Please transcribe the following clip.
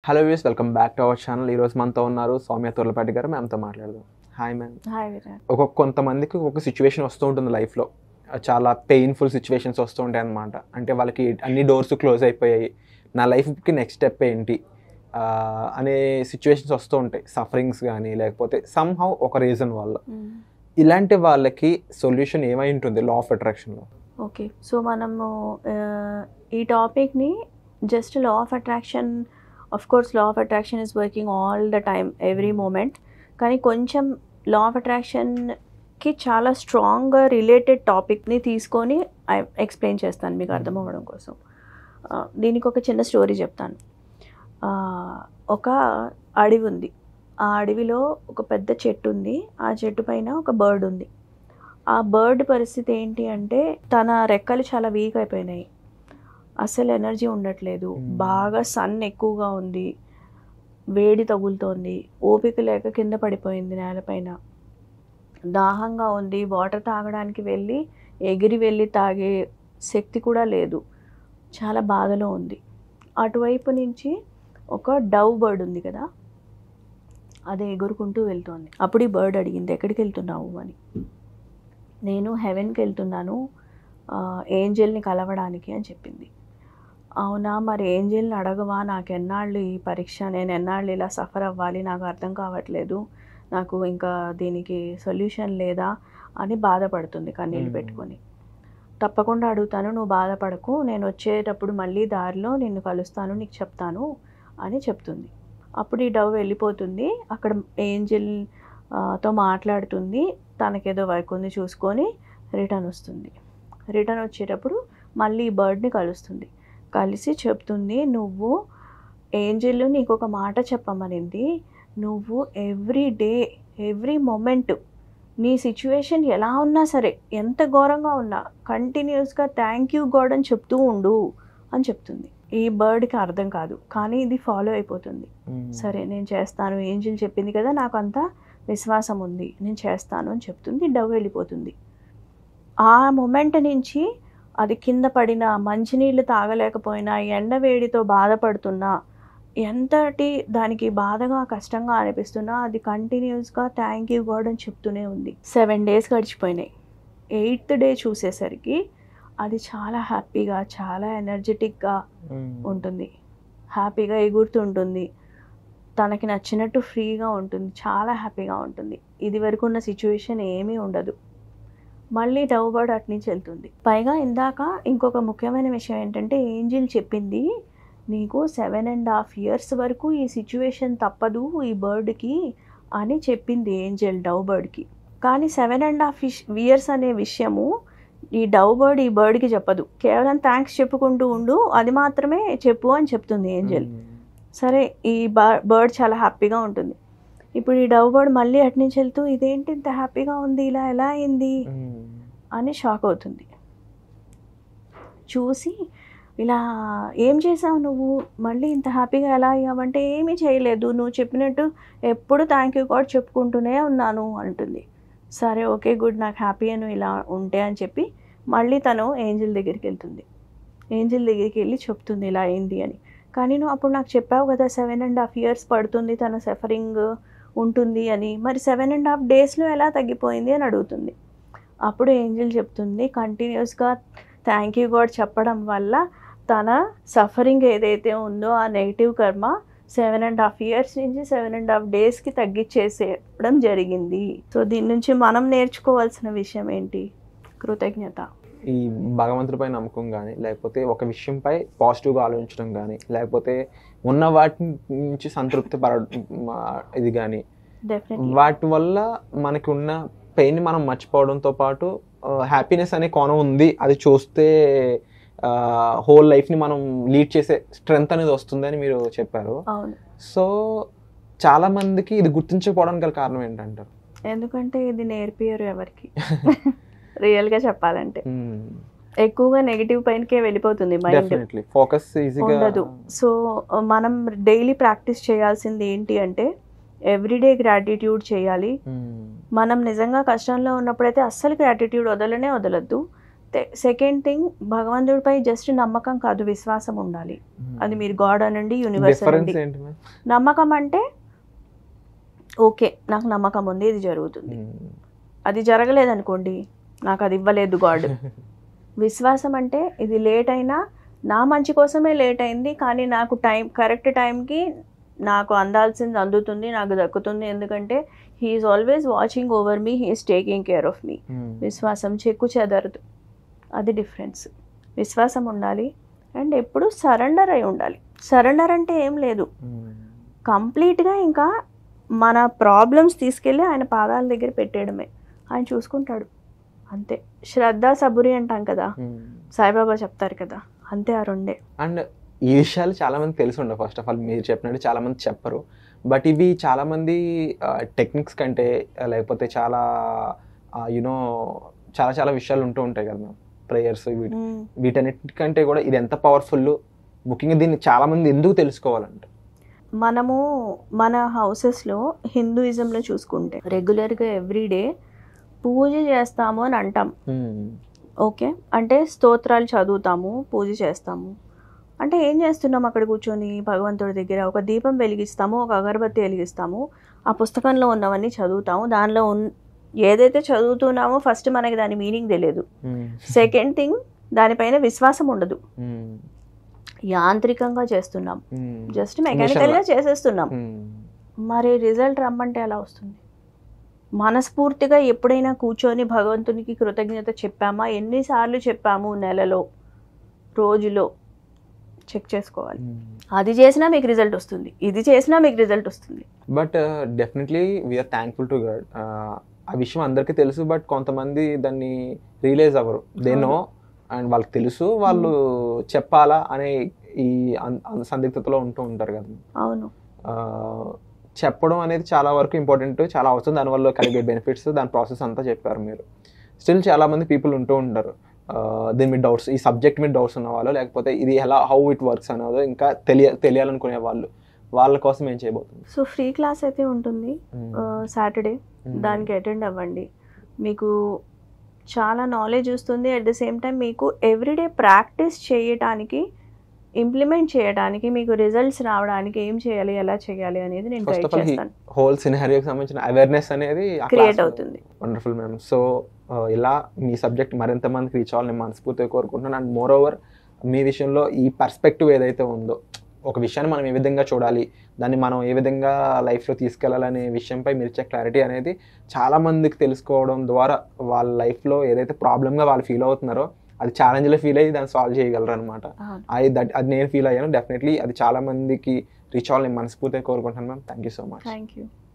Hello viewers welcome back to our channel ఈరోజు మనతో ఉన్నారు సౌమ్య తుర్లపాటి గారు మ్యామ్తో మాట్లాడదాం హాయ్ మ్యామ్ హాయ్ విరాట్ ఒక్కొక్క కొంతమందికి ఒక్కొక్క సిచ్యువేషన్ వస్తూ ఉంటుంది లైఫ్లో చాలా పెయిన్ఫుల్ సిచ్యువేషన్స్ వస్తూ ఉంటాయి అనమాట అంటే వాళ్ళకి అన్ని డోర్స్ క్లోజ్ అయిపోయాయి నా లైఫ్కి నెక్స్ట్ స్టెప్ ఏంటి ఆ, అనే సిచ్యువేషన్స్ వస్తూ ఉంటాయి సఫరింగ్స్ కానీ లేకపోతే సమ్హౌ ఒక రీజన్ వల్ల ఇలాంటి వాళ్ళకి సొల్యూషన్ ఏమై ఉంటుంది లా ఆఫ్ అట్రాక్షన్లో ఓకే సో మనము ఆ, ఈ టాపిక్ని just law of attraction of course law of attraction is working all the time every moment కానీ కొంచెం లా ఆఫ్ అట్రాక్షన్కి చాలా స్ట్రాంగ్గా రిలేటెడ్ టాపిక్ని తీసుకొని ఎక్స్ప్లెయిన్ చేస్తాను మీకు అర్థం అవ్వడం కోసం ఆ, దీనికి ఒక చిన్న స్టోరీ చెప్తాను ఆ, ఒక అడవి ఉంది ఆ అడవిలో ఒక పెద్ద చెట్టు ఉంది ఆ చెట్టు పైన ఒక బర్డ్ ఉంది ఆ బర్డ్ పరిస్థితి ఏంటి అంటే తన రెక్కలు చాలా వీక్ అయిపోయినాయి అసలు ఎనర్జీ ఉండట్లేదు Hmm. బాగా సన్ ఎక్కువగా ఉంది వేడి తగులుతోంది ఓపిక లేక కింద పడిపోయింది నేలపైన దాహంగా ఉంది వాటర్ తాగడానికి వెళ్ళి ఎగిరి వెళ్ళి తాగే శక్తి కూడా లేదు చాలా బాధలో ఉంది అటువైపు నుంచి ఒక డవ్ బర్డ్ ఉంది కదా అది ఎగురుకుంటూ వెళ్తోంది అప్పుడు ఈ బర్డ్ అడిగింది ఎక్కడికి వెళ్తున్నావు అని నేను హెవెన్కి వెళ్తున్నాను ఆ, ఏంజెల్ని కలవడానికి అని చెప్పింది అవునా మరి ఏంజెల్ని అడగవా నాకు ఎన్నాళ్ళు ఈ పరీక్ష నేను ఎన్నాళ్ళు ఇలా సఫర్ అవ్వాలి నాకు అర్థం కావట్లేదు నాకు ఇంకా దీనికి సొల్యూషన్ లేదా అని బాధపడుతుంది కన్నీళ్ళు Hmm. పెట్టుకొని తప్పకుండా అడుగుతాను నువ్వు బాధపడకు నేను వచ్చేటప్పుడు మళ్ళీ దారిలో నిన్ను కలుస్తాను నీకు చెప్తాను అని చెప్తుంది అప్పుడు ఈ డవ్ వెళ్ళిపోతుంది అక్కడ ఏంజెల్ ఆ, తో మాట్లాడుతుంది తనకేదో వర్క్ ఉంది చూసుకొని రిటర్న్ వస్తుంది రిటర్న్ వచ్చేటప్పుడు మళ్ళీ ఈ బర్డ్ని కలుస్తుంది కలిసి చెప్తుంది నువ్వు ఏంజెల్ నీకు ఒక మాట చెప్పమనింది నువ్వు ఎవ్రీ డే ఎవ్రీ మొమెంట్ నీ సిచ్యువేషన్ ఎలా ఉన్నా సరే ఎంత ఘోరంగా ఉన్నా కంటిన్యూస్గా థ్యాంక్ యూ గాడ్ అని చెప్తూ ఉండు అని చెప్తుంది ఈ బర్డ్కి అర్థం కాదు కానీ ఇది ఫాలో అయిపోతుంది సరే నేను చేస్తాను ఏంజిల్ చెప్పింది కదా నాకు అంతా విశ్వాసం ఉంది నేను చేస్తాను అని చెప్తుంది డవ్ వెళ్ళిపోతుంది ఆ మొమెంట్ నుంచి అది కింద పడిన మంచినీళ్ళు తాగలేకపోయినా ఎండ వేడితో బాధపడుతున్నా ఎంతటి దానికి బాధగా కష్టంగా అనిపిస్తున్నా అది కంటిన్యూస్గా థ్యాంక్ యూ గాడ్ అని చెప్తూనే ఉంది సెవెన్ డేస్ గడిచిపోయినాయి ఎయిత్ డే చూసేసరికి అది చాలా హ్యాపీగా చాలా ఎనర్జెటిక్గా ఉంటుంది హ్యాపీగా ఎగురుతుంటుంది తనకి నచ్చినట్టు ఫ్రీగా ఉంటుంది చాలా హ్యాపీగా ఉంటుంది ఇది వరకు ఉన్న సిచ్యువేషన్ ఏమీ ఉండదు మళ్ళీ డవ్ బర్డ్ అటు నుంచి వెళ్తుంది పైగా ఇందాక ఇంకొక ముఖ్యమైన విషయం ఏంటంటే ఏంజిల్ చెప్పింది నీకు సెవెన్ అండ్ హాఫ్ ఇయర్స్ వరకు ఈ సిచ్యువేషన్ తప్పదు ఈ బర్డ్కి అని చెప్పింది ఏంజెల్ డవ్ బర్డ్కి కానీ సెవెన్ అండ్ హాఫ్ ఇయర్స్ అనే విషయము ఈ డవ్ బర్డ్ ఈ బర్డ్కి చెప్పదు కేవలం థ్యాంక్స్ చెప్పుకుంటూ ఉండు అది మాత్రమే చెప్పు అని చెప్తుంది ఏంజెల్ సరే ఈ బర్డ్ చాలా హ్యాపీగా ఉంటుంది ఇప్పుడు ఈ డవ్ బర్డ్ మళ్ళీ అటు నుంచి వెళ్తూ ఇదేంటి ఇంత హ్యాపీగా ఉంది ఇలా ఎలా అయింది అని షాక్ అవుతుంది చూసి ఇలా ఏం చేసావు నువ్వు మళ్ళీ ఇంత హ్యాపీగా ఎలా అయ్యావంటే ఏమీ చేయలేదు నువ్వు చెప్పినట్టు ఎప్పుడు థ్యాంక్ యూ గాడ్ చెప్పుకుంటూనే ఉన్నాను అంటుంది సరే ఓకే గుడ్ నాకు హ్యాపీ అని ఇలా ఉంటే అని చెప్పి మళ్ళీ తను ఏంజిల్ దగ్గరికి వెళ్తుంది ఏంజిల్ దగ్గరికి వెళ్ళి చెప్తుంది ఇలా అయింది అని కానీ నువ్వు అప్పుడు నాకు చెప్పావు కదా సెవెన్ అండ్ హాఫ్ ఇయర్స్ పడుతుంది తన సఫరింగ్ ఉంటుంది అని మరి సెవెన్ అండ్ హాఫ్ డేస్లో ఎలా తగ్గిపోయింది అని అడుగుతుంది అప్పుడు ఏంజిల్ చెప్తుంది కంటిన్యూస్గా థ్యాంక్ యూ గాడ్ చెప్పడం వల్ల తన సఫరింగ్ ఏదైతే ఉందో ఆ negative karma seven and half years నుంచి సెవెన్ అండ్ హాఫ్ డేస్కి తగ్గించేసేయడం జరిగింది సో దీని నుంచి మనం నేర్చుకోవాల్సిన విషయం ఏంటి కృతజ్ఞత ఈ భగవంతుడిపై నమ్మకం కానీ లేకపోతే ఒక విషయంపై పాజిటివ్గా ఆలోచించడం కానీ లేకపోతే ఉన్న వాటి నుంచి సంతృప్తి పడ ఇది కానీ డెఫినెట్లీ వాటి వల్ల మనకి ఉన్న పెయిన్ మనం మర్చిపోవడంతో పాటు హ్యాపీనెస్ అనే కోణం ఉంది అది చూస్తే హోల్ లైఫ్ని మనం లీడ్ చేసే స్ట్రెంగ్త్ అనేది వస్తుందని మీరు చెప్పారు అవును సో చాలా మందికి ఇది గుర్తించకపోవడానికి గల కారణం ఏంటంటారు ఎందుకంటే ఇది నేర్పియరు ఎవరికి రియల్గా చెప్పాలంటే ఎక్కువగా నెగిటివ్ పైనకే వెళ్ళిపోతుంది మైండ్ డెఫినెట్లీ ఫోకస్ ఈజీగా ఉండదు సో మనం డైలీ ప్రాక్టీస్ చేయాల్సింది ఏంటి అంటే ఎవ్రీడే గ్రాటిట్యూడ్ చేయాలి మనం నిజంగా కష్టంలో ఉన్నప్పుడైతే అస్సలు గ్రాటిట్యూడ్ వదలనే వదలద్దు సెకండ్ థింగ్ భగవంతుడిపై జస్ట్ నమ్మకం కాదు విశ్వాసం ఉండాలి అది మీరు గాడ్ అనండి యూనివర్స్ డిఫరెన్స్ అనండి ఏంటి మ్యామ్ నమ్మకం అంటే ఓకే నాకు నమ్మకం ఉంది ఇది జరుగుతుంది అది జరగలేదనుకోండి నాకు అది ఇవ్వలేదు గాడ్ విశ్వాసం అంటే ఇది లేట్ అయినా నా మంచి కోసమే లేట్ అయింది కానీ నాకు టైం కరెక్ట్ టైంకి నాకు అందాల్సింది అందుతుంది నాకు దక్కుతుంది ఎందుకంటే he's always watching over me he's taking care of me విశ్వాసం చెక్కు చెదరదు అది డిఫరెన్స్ విశ్వాసం ఉండాలి అండ్ ఎప్పుడు సరెండర్ అయి ఉండాలి సరెండర్ అంటే ఏం లేదు కంప్లీట్గా ఇంకా మన ప్రాబ్లమ్స్ తీసుకెళ్ళి ఆయన పాదాల దగ్గర పెట్టేయడమే ఆయన చూసుకుంటాడు అంతే శ్రద్ధ సబురి అంటాం కదా సాయిబాబా చెప్తారు కదా అంతే ఆ రెండే అండ్ ఈ విషయాలు చాలా మంది తెలిసి ఉండవు ఫస్ట్ ఆఫ్ ఆల్ మీరు చెప్పినట్టు చాలా మంది చెప్పరు బట్ ఇవి చాలా మంది టెక్నిక్స్ కంటే లేకపోతే చాలా యునో చాలా చాలా విషయాలు ఉంటూ ఉంటాయి కదా మ్యామ్ ప్రేయర్స్ వీటి మ్మ్. వీటన్నిటికంటే కూడా ఇది ఎంత పవర్ఫుల్ ముఖ్యంగా దీన్ని చాలా మంది ఎందుకు తెలుసుకోవాలంట మనము మన హౌసెస్లో హిందూయిజంలో చూసుకుంటే రెగ్యులర్గా ఎవ్రీడే పూజ చేస్తాము అని అంటాం ఓకే అంటే స్తోత్రాలు చదువుతాము పూజ చేస్తాము అంటే ఏం చేస్తున్నాం అక్కడ కూర్చొని భగవంతుడి దగ్గర ఒక దీపం వెలిగిస్తాము ఒక అగరబత్తి వెలిగిస్తాము ఆ పుస్తకంలో ఉన్నవన్నీ చదువుతాము దానిలో ఉన్ ఏదైతే చదువుతున్నామో ఫస్ట్ మనకి దాని మీనింగ్ తెలియదు సెకండ్ థింగ్ దానిపైన విశ్వాసం ఉండదు యాంత్రికంగా చేస్తున్నాం జస్ట్ మెకానికల్గా చేసేస్తున్నాం మరి రిజల్ట్ రమ్మంటే ఎలా వస్తుంది మనస్ఫూర్తిగా ఎప్పుడైనా కూర్చొని భగవంతునికి కృతజ్ఞత చెప్పామా ఎన్నిసార్లు చెప్పాము నెలలో రోజులో చెక్ చేసుకోవాలి అది చేసినా మీకు రిజల్ట్ వస్తుంది ఇది చేసినా మీకు రిజల్ట్ వస్తుంది but definitely we're thankful to God ఆ విషయం అందరికీ తెలుసు బట్ కొంతమంది దాన్ని రియలైజ్ అవ్వరు దే నో అండ్ వాళ్ళకి తెలుసు వాళ్ళు చెప్పాలా అనే ఈ అన్- అన్- సందిగ్ధతలో ఉంటూ ఉంటారు కదా అవును ఆ, చెప్పడం అనేది చాలా వరకు ఇంపార్టెంట్ చాలా అవసరం దానివల్ల కలిగే బెనిఫిట్స్ దాని ప్రాసెస్ అంతా చెప్పారు మీరు స్టిల్ చాలా మంది పీపుల్ ఉంటూ ఉంటారు ఆ, దీని మీద డౌట్స్ ఈ సబ్జెక్ట్ మీద డౌట్స్ ఉన్న వాళ్ళు లేకపోతే ఇది ఎలా హౌ ఇట్ వర్క్స్ అనేది ఇంకా తెలియ తెలియాలనుకునే వాళ్ళు వాళ్ళ కోసం ఏం చేయబోతుంది సో ఫ్రీ క్లాస్ అయితే ఉంటుంది సాటర్డే దానికి అటెండ్ అవ్వండి మీకు చాలా నాలెడ్జ్ వస్తుంది అట్ ద సేమ్ టైం మీకు ఎవ్రీడే ప్రాక్టీస్ చేయటానికి ఇంప్లిమెంట్ చేయడానికి మీకు రిజల్ట్స్ రావడానికి ఏం చేయాలి ఎలా చేయాలి అనేది నేను ఫస్ట్ గైడ్ ఆఫ్ ఆల్ చేస్తాను హోల్ సినారియోకి సంబంధించిన అవేర్నెస్ అనేది క్రియేట్ అవుతుంది వండర్ఫుల్ మ్యామ్ సో ఇలా మీ సబ్జెక్ట్ మరింత మందికి రీచ్ అవ్వాలని మనస్ఫూర్తిగా కోరుకుంటున్నాను అండ్ మోర్ ఓవర్ మీ విషయంలో ఈ పర్స్పెక్టివ్ ఏదైతే ఉందో ఒక విషయాన్ని మనం ఏ విధంగా చూడాలి దాన్ని మనం ఏ విధంగా లైఫ్లో తీసుకెళ్లాలనే విషయంపై మీరు ఇచ్చే క్లారిటీ అనేది చాలా మందికి తెలుసుకోవడం ద్వారా వాళ్ళ లైఫ్లో ఏదైతే ప్రాబ్లమ్గా వాళ్ళు ఫీల్ అవుతున్నారో అది ఛాలెంజ్లో ఫీల్ అయ్యి దాన్ని సాల్వ్ చేయగలరు అనమాట అవును. అది దట్ అది నేను ఫీల్ అయ్యాను డెఫినెట్లీ అది చాలా మందికి రీచ్ అవ్వాలని మనస్ఫూర్తిగా కోరుకుంటున్నాను ma'am thank you so much thank you